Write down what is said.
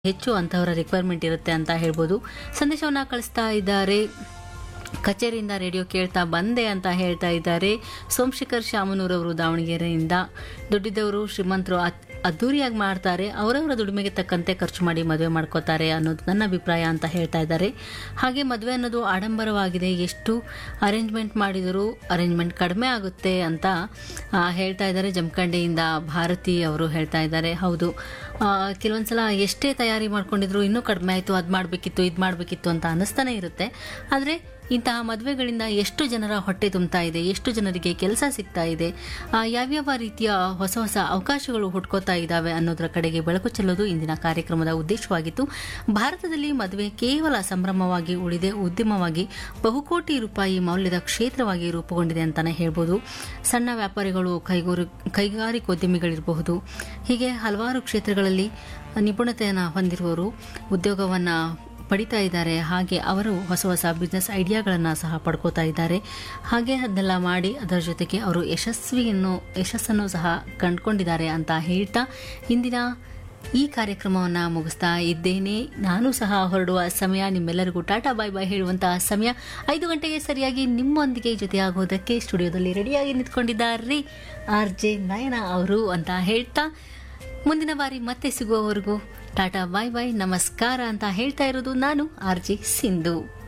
ಹೆಚ್ಚು ಅಂತವರ ರಿಕ್ವೈರ್ಮೆಂಟ್ ಇರುತ್ತೆ ಅಂತ ಹೇಳ್ಬೋದು ಸಂದೇಶವನ್ನ ಕಳಿಸ್ತಾ ಇದ್ದಾರೆ ಕಚೇರಿಯಿಂದ ರೇಡಿಯೋ ಕೇಳ್ತಾ ಬಂದೆ ಅಂತ ಹೇಳ್ತಾ ಇದ್ದಾರೆ ಸೋಮಶೇಖರ್ ಶಾಮನೂರವರು ದಾವಣಗೆರೆಯಿಂದ ದುಡ್ಡಿದ್ದವರು ಶ್ರೀಮಂತರು ಅತ್- ಅದ್ದೂರಿಯಾಗಿ ಮಾಡ್ತಾರೆ ಅವರವರ ದುಡಿಮೆಗೆ ತಕ್ಕಂತೆ ಖರ್ಚು ಮಾಡಿ ಮದುವೆ ಮಾಡ್ಕೋತಾರೆ ಅನ್ನೋದು ನನ್ನ ಅಭಿಪ್ರಾಯ ಅಂತ ಹೇಳ್ತಾ ಇದ್ದಾರೆ ಹಾಗೆ ಮದುವೆ ಅನ್ನೋದು ಆಡಂಬರವಾಗಿದೆ ಎಷ್ಟು ಅರೇಂಜ್ಮೆಂಟ್ ಮಾಡಿದರೂ ಅರೇಂಜ್ಮೆಂಟ್ ಕಡಿಮೆ ಆಗುತ್ತೆ ಅಂತ ಆ, ಹೇಳ್ತಾ ಇದ್ದಾರೆ ಜಮಖಂಡಿಯಿಂದ ಭಾರತಿ ಅವರು ಹೇಳ್ತಾ ಇದ್ದಾರೆ ಹೌದು ಆ, ಕೆಲವೊಂದ್ಸಲ ಎಷ್ಟೇ ತಯಾರಿ ಮಾಡ್ಕೊಂಡಿದ್ರು ಇನ್ನೂ ಕಡಿಮೆ ಆಯಿತು ಅದು ಮಾಡಬೇಕಿತ್ತು ಇದು ಮಾಡಬೇಕಿತ್ತು ಅಂತ ಅನ್ನಿಸ್ತಾನೆ ಇರುತ್ತೆ ಆದರೆ ಇಂತಹ ಮದುವೆಗಳಿಂದ ಎಷ್ಟು ಜನರ ಹೊಟ್ಟೆ ತುಂಬ್ತಾ ಇದೆ ಎಷ್ಟು ಜನರಿಗೆ ಕೆಲಸ ಸಿಗ್ತಾ ಇದೆ ಆ, ಯಾವ್ಯಾವ ರೀತಿಯ ಹೊಸ ಹೊಸ ಅವಕಾಶಗಳು ಹುಟ್ಕೋತಾ ಇದ್ದಾವೆ ಅನ್ನೋದರ ಕಡೆಗೆ ಬೆಳಕು ಚೆಲ್ಲೋದು ಇಂದಿನ ಕಾರ್ಯಕ್ರಮದ ಉದ್ದೇಶವಾಗಿತ್ತು ಭಾರತದಲ್ಲಿ ಮದುವೆ ಕೇವಲ ಸಂಭ್ರಮವಾಗಿ ಉಳಿದೆ ಉದ್ಯಮವಾಗಿ ಬಹುಕೋಟಿ ರೂಪಾಯಿ ಮೌಲ್ಯದ ಕ್ಷೇತ್ರವಾಗಿ ರೂಪುಗೊಂಡಿದೆ ಅಂತಾನೆ ಹೇಳ್ಬೋದು ಸಣ್ಣ ವ್ಯಾಪಾರಿಗಳು ಕೈಗೂರು ಕೈಗಾರಿಕೋದ್ಯಮಿಗಳಿರಬಹುದು ಹೀಗೆ ಹಲವಾರು ಕ್ಷೇತ್ರಗಳಲ್ಲಿ ನಿಪುಣತೆಯನ್ನು ಹೊಂದಿರುವವರು ಉದ್ಯೋಗವನ್ನು ಪಡಿತಾ ಇದ್ದಾರೆ ಹಾಗೆ ಅವರು ಹೊಸ ಹೊಸ ಬಿಸ್ನೆಸ್ ಐಡಿಯಾಗಳನ್ನು ಸಹ ಪಡ್ಕೋತಾ ಇದ್ದಾರೆ ಹಾಗೆ ಅದನ್ನೆಲ್ಲ ಮಾಡಿ ಅದರ ಜೊತೆಗೆ ಅವರು ಯಶಸ್ವಿಯನ್ನು ಯಶಸ್ಸನ್ನು ಸಹ ಕಂಡುಕೊಂಡಿದ್ದಾರೆ ಅಂತ ಹೇಳ್ತಾ ಇಂದಿನ ಈ ಕಾರ್ಯಕ್ರಮವನ್ನು ಮುಗಿಸ್ತಾ ಇದ್ದೇನೆ ನಾನು ಸಹ ಹೊರಡುವ ಸಮಯ ನಿಮ್ಮೆಲ್ಲರಿಗೂ ಟಾಟಾ ಬಾಯ್ ಬಾಯ್ ಹೇಳುವಂತಹ ಸಮಯ ಐದು ಗಂಟೆಗೆ ಸರಿಯಾಗಿ ನಿಮ್ಮೊಂದಿಗೆ ಜೊತೆಯಾಗೋದಕ್ಕೆ ಸ್ಟುಡಿಯೋದಲ್ಲಿ ರೆಡಿಯಾಗಿ ನಿಂತ್ಕೊಂಡಿದ್ದಾರೆ ಆರ್ ಜೆ ನಯನ ಅವರು ಅಂತ ಹೇಳ್ತಾ ಮುಂದಿನ ಬಾರಿ ಮತ್ತೆ ಸಿಗುವವರೆಗೂ ಟಾಟಾ ಬಾಯ್ ಬಾಯ್ ನಮಸ್ಕಾರ ಅಂತ ಹೇಳ್ತಾ ಇರೋದು ನಾನು ಆರ್ ಜೆ ಸಿಂಧು